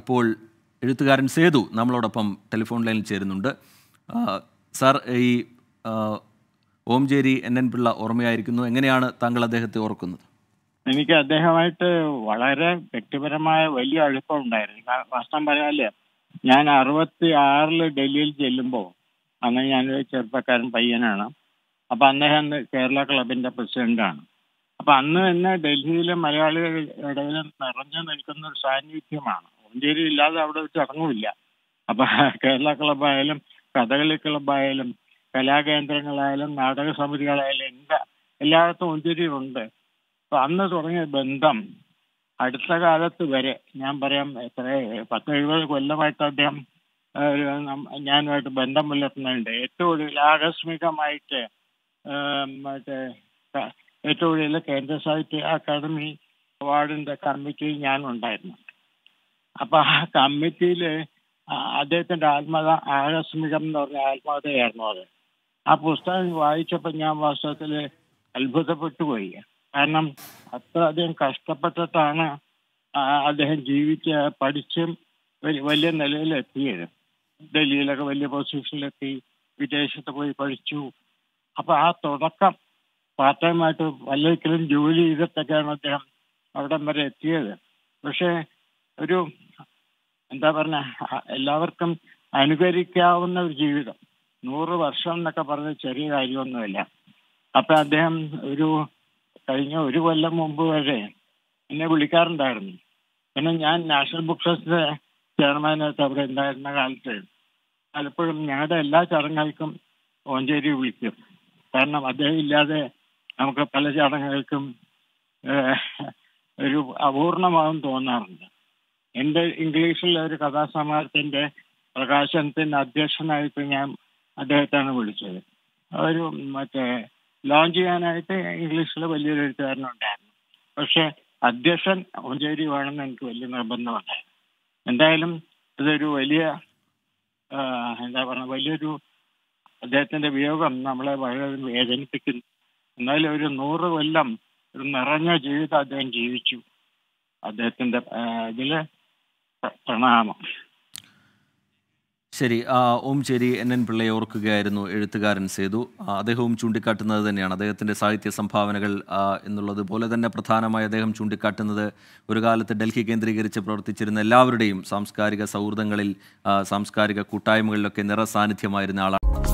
ഇപ്പോൾ എഴുത്തുകാരൻ സേതു നമ്മളോടൊപ്പം ടെലിഫോൺ ലൈനിൽ ചേരുന്നുണ്ട് ആ, സാർ ഈ ആ, ഓംചേരി എൻ എൻ പിള്ള ഓർമ്മയായിരിക്കുന്നു എങ്ങനെയാണ് താങ്കൾ അദ്ദേഹത്തെ ഓർക്കുന്നത് എനിക്ക് അദ്ദേഹമായിട്ട് വളരെ വ്യക്തിപരമായ വലിയ അടുപ്പം ഉണ്ടായിരുന്നു കാ- വാസ്തവം പറയാല്ലേ ഞാൻ അറുപത്തി ആറില് ഡൽഹിയിൽ ചെല്ലുമ്പോൾ അന്ന് ഞാനൊരു ചെറുപ്പക്കാരൻ പയ്യനാണ് അപ്പൊ അദ്ദേഹം അന്ന് കേരള ക്ലബിന്റെ പ്രസിഡന്റാണ് അപ്പൊ അന്ന് തന്നെ ഡൽഹിയിലെ മലയാളികളുടെ ഇടയിൽ നിറഞ്ഞു നിൽക്കുന്ന ഒരു സാന്നിധ്യമാണ് ഓഞ്ചേരി ഇല്ലാതെ അവിടെ ഒരു ചടങ്ങുമില്ല അപ്പൊ കേരള ക്ലബായാലും കഥകളി ക്ലബായാലും കലാകേന്ദ്രങ്ങളായാലും നാടക സമിതികളായാലും എല്ലാ എല്ലായിടത്തും ഓഞ്ചേരി ഉണ്ട് അപ്പൊ അന്ന് തുടങ്ങിയ ബന്ധം അടുത്ത കാലത്ത് വരെ ഞാൻ പറയാം എത്ര പത്ത് എഴുപത് കൊല്ലമായിട്ട് അദ്ദേഹം ആ, ഒരു നം- ഞാനുമായിട്ട് ബന്ധം പുലർത്തുന്നുണ്ട് ഏറ്റവും ഒടുവിൽ ആകസ്മികമായിട്ട് ആ, മറ്റേ ക- ഏറ്റവും ഒടുവിൽ കേന്ദ്ര സാഹിത്യ അക്കാദമി അവാർഡിന്റെ കമ്മിറ്റിയിൽ ഞാൻ ഉണ്ടായിരുന്നു അപ്പൊ ആ കമ്മിറ്റിയില് ആ- അദ്ദേഹത്തിന്റെ ആത്മകഥ ആകസ്മികം എന്ന് പറഞ്ഞ ആത്മകഥയായിരുന്നു അത് ആ പുസ്തകം വായിച്ചപ്പോൾ ഞാൻ വാസ്തവത്തില് അത്ഭുതപ്പെട്ടു പോയി കാരണം അത്ര അധികം കഷ്ടപ്പെട്ടിട്ടാണ് ആ അദ്ദേഹം ജീവിച്ച് പഠിച്ചും വലി- വലിയ നിലയിലെത്തിയത് ഡൽഹിയിലൊക്കെ വലിയ പൊസിഷനിലെത്തി വിദേശത്ത് പോയി പഠിച്ചു അപ്പൊ ആ തുടക്കം പാർട്ട് ടൈമായിട്ട് വല്ലതിലും ജോലി ചെയ്തിട്ടൊക്കെയാണ് അദ്ദേഹം അവിടം വരെ എത്തിയത് പക്ഷേ ഒരു എന്താ പറഞ്ഞ എല്ലാവർക്കും അനുകരിക്കാവുന്ന ഒരു ജീവിതം നൂറ് വർഷം എന്നൊക്കെ പറഞ്ഞ ചെറിയ കാര്യമൊന്നുമില്ല അപ്പൊ അദ്ദേഹം ഒരു കഴിഞ്ഞ ഒരു കൊല്ലം മുമ്പ് വരെ എന്നെ വിളിക്കാറുണ്ടായിരുന്നു പിന്നെ ഞാൻ നാഷണൽ ബുക്ക് ട്രസ്റ്റ് ചെയർമാനായിട്ട് അവിടെ ഉണ്ടായിരുന്ന കാലത്ത് പലപ്പോഴും ഞങ്ങളുടെ എല്ലാ ചടങ്ങുകൾക്കും ഓഞ്ചേരി വിളിക്കും കാരണം അദ്ദേഹം ഇല്ലാതെ നമുക്ക് പല ചടങ്ങുകൾക്കും ഏഹ്, ഒരു അപൂർണമാകും തോന്നാറുണ്ട് എൻ്റെ ഇംഗ്ലീഷിലെ ഒരു കഥാസമാഹാരത്തിന്റെ പ്രകാശനത്തിന് അധ്യക്ഷനായിട്ട് ഞാൻ അദ്ദേഹത്താണ് വിളിച്ചത് ഒരു മറ്റേ ലോഞ്ച് ചെയ്യാനായിട്ട് ഇംഗ്ലീഷിലെ വലിയൊരു എഴുത്തുകാരനുണ്ടായിരുന്നു പക്ഷെ അധ്യക്ഷൻ ഓഞ്ചേരി വേണമെന്ന് എനിക്ക് വലിയ നിർബന്ധമുണ്ടായിരുന്നു എന്തായാലും ഇതൊരു വലിയ ആ, എന്താ പറയുക വലിയൊരു അദ്ദേഹത്തിന്റെ വിയോഗം നമ്മളെ വളരെ വേദനിപ്പിക്കുന്നു എന്നാലും ഒരു നൂറ് കൊല്ലം ഒരു നിറഞ്ഞ ജീവിതം അദ്ദേഹം ജീവിച്ചു അദ്ദേഹത്തിന്റെ ആ, ഇതില് പ്ര- പ്രണാമം ശരി ആ, ഓംചേരി എൻ എൻ പിള്ളയെ ഓർക്കുകയായിരുന്നു എഴുത്തുകാരൻ സേതു ആ, അദ്ദേഹവും ചൂണ്ടിക്കാട്ടുന്നത് തന്നെയാണ് അദ്ദേഹത്തിൻ്റെ സാഹിത്യ സംഭാവനകൾ ആ, എന്നുള്ളത് പോലെ തന്നെ പ്രധാനമായി അദ്ദേഹം ചൂണ്ടിക്കാട്ടുന്നത് ഒരു കാലത്ത് ഡൽഹി കേന്ദ്രീകരിച്ച് പ്രവർത്തിച്ചിരുന്ന എല്ലാവരുടെയും സാംസ്കാരിക സൗഹൃദങ്ങളിൽ ആ, സാംസ്കാരിക കൂട്ടായ്മകളിലൊക്കെ നിറസാന്നിധ്യമായിരുന്ന ആളാണ്